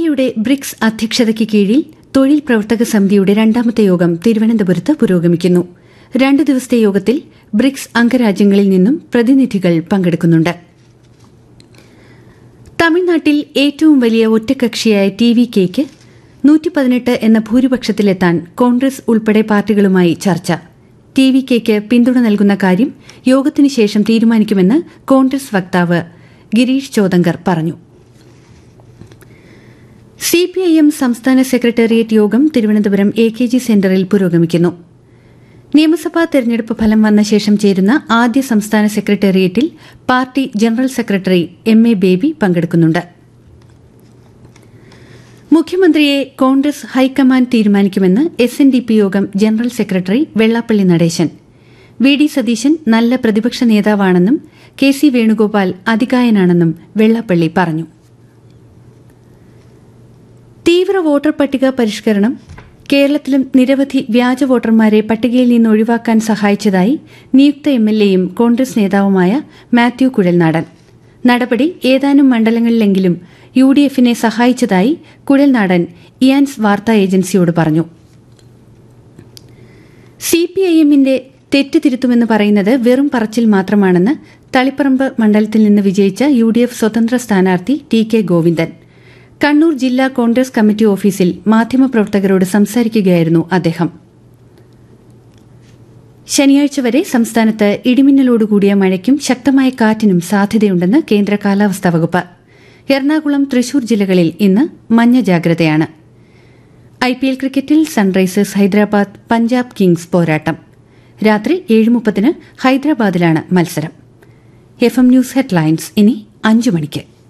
ഇന്ത്യയുടെ ബ്രിക്സ് അധ്യക്ഷതയ്ക്ക് കീഴിൽ തൊഴിൽ പ്രവർത്തക സമിതിയുടെ രണ്ടാമത്തെ യോഗം തിരുവനന്തപുരത്ത് പുരോഗമിക്കുന്നു രണ്ട് ദിവസത്തെ യോഗത്തിൽ ബ്രിക്സ് അംഗരാജ്യങ്ങളിൽ നിന്നും പ്രതിനിധികൾ പങ്കെടുക്കുന്നുണ്ട് തമിഴ്നാട്ടിൽ ഏറ്റവും വലിയ ഒറ്റക്കക്ഷിയായ ടി വി കെയ്ക്ക് നൂറ്റി പതിനെട്ട് എന്ന ഭൂരിപക്ഷത്തിലെത്താൻ കോൺഗ്രസ് ഉൾപ്പെടെ പാർട്ടികളുമായി ചർച്ച ടി വി കെയ്ക്ക് പിന്തുണ നൽകുന്ന കാര്യം യോഗത്തിനു ശേഷം തീരുമാനിക്കുമെന്ന് കോൺഗ്രസ് വക്താവ് ഗിരീഷ് ചോദങ്കർ പറഞ്ഞു സിപിഐഎം സംസ്ഥാന സെക്രട്ടേറിയറ്റ് യോഗം തിരുവനന്തപുരം എ കെ ജി സെന്ററിൽ പുരോഗമിക്കുന്നു നിയമസഭാ തെരഞ്ഞെടുപ്പ് ഫലം വന്ന ശേഷം ചേരുന്ന ആദ്യ സംസ്ഥാന സെക്രട്ടേറിയറ്റിൽ party general secretary M A Baby പങ്കെടുക്കുന്നുണ്ട് മുഖ്യമന്ത്രിയെ കോൺഗ്രസ് ഹൈക്കമാൻഡ് തീരുമാനിക്കുമെന്ന് എസ് എൻ ഡി പി യോഗം general secretary Vellappally Natesan V D Satheesan നല്ല പ്രതിപക്ഷ നേതാവാണെന്നും കെ സി വേണുഗോപാൽ അതികായനാണെന്നും വെള്ളാപ്പള്ളി പറഞ്ഞു തീവ്ര വോട്ടർ പട്ടിക പരിഷ്കരണം കേരളത്തിലും നിരവധി വ്യാജ വോട്ടർമാരെ പട്ടികയിൽ നിന്ന് ഒഴിവാക്കാൻ സഹായിച്ചതായി നിയുക്ത എം എൽ എയും കോൺഗ്രസ് നേതാവുമായ മാത്യു കുഴൽനാടൻ നടപടി ഏതാനും മണ്ഡലങ്ങളിലെങ്കിലും യു ഡി എഫിനെ സഹായിച്ചതായി കുഴൽനാടൻ ഇയാൻസ് വാർത്താ ഏജൻസിയോട് പറഞ്ഞു സിപിഐഎമ്മിന്റെ തെറ്റ് തിരുത്തുമെന്ന് പറയുന്നത് വെറും പറച്ചിൽ മാത്രമാണെന്ന് തളിപ്പറമ്പ് മണ്ഡലത്തിൽ നിന്ന് വിജയിച്ച യു ഡി എഫ് സ്വതന്ത്ര സ്ഥാനാർത്ഥി ടി കെ ഗോവിന്ദൻ കണ്ണൂർ ജില്ലാ കോൺഗ്രസ് കമ്മിറ്റി ഓഫീസിൽ മാധ്യമപ്രവർത്തകരോട് സംസാരിക്കുകയായിരുന്നു അദ്ദേഹം ശനിയാഴ്ച വരെ സംസ്ഥാനത്ത് ഇടിമിന്നലോടുകൂടിയ മഴയ്ക്കും ശക്തമായ കാറ്റിനും സാധ്യതയുണ്ടെന്ന് കേന്ദ്ര കാലാവസ്ഥാ വകുപ്പ് എറണാകുളം തൃശൂർ ജില്ലകളിൽ ഇന്ന് മഞ്ഞ ജാഗ്രതയാണ് ഐ പി എൽ ക്രിക്കറ്റിൽ സൺറൈസേഴ്സ് ഹൈദരാബാദ് പഞ്ചാബ് കിങ്സ് പോരാട്ടം രാത്രി ഏഴ് മുപ്പതിന് ഹൈദരാബാദിലാണ് മത്സരം എഫ് എം ന്യൂസ് ഹെഡ്ലൈൻസ് ഇനി അഞ്ചു മണിക്ക്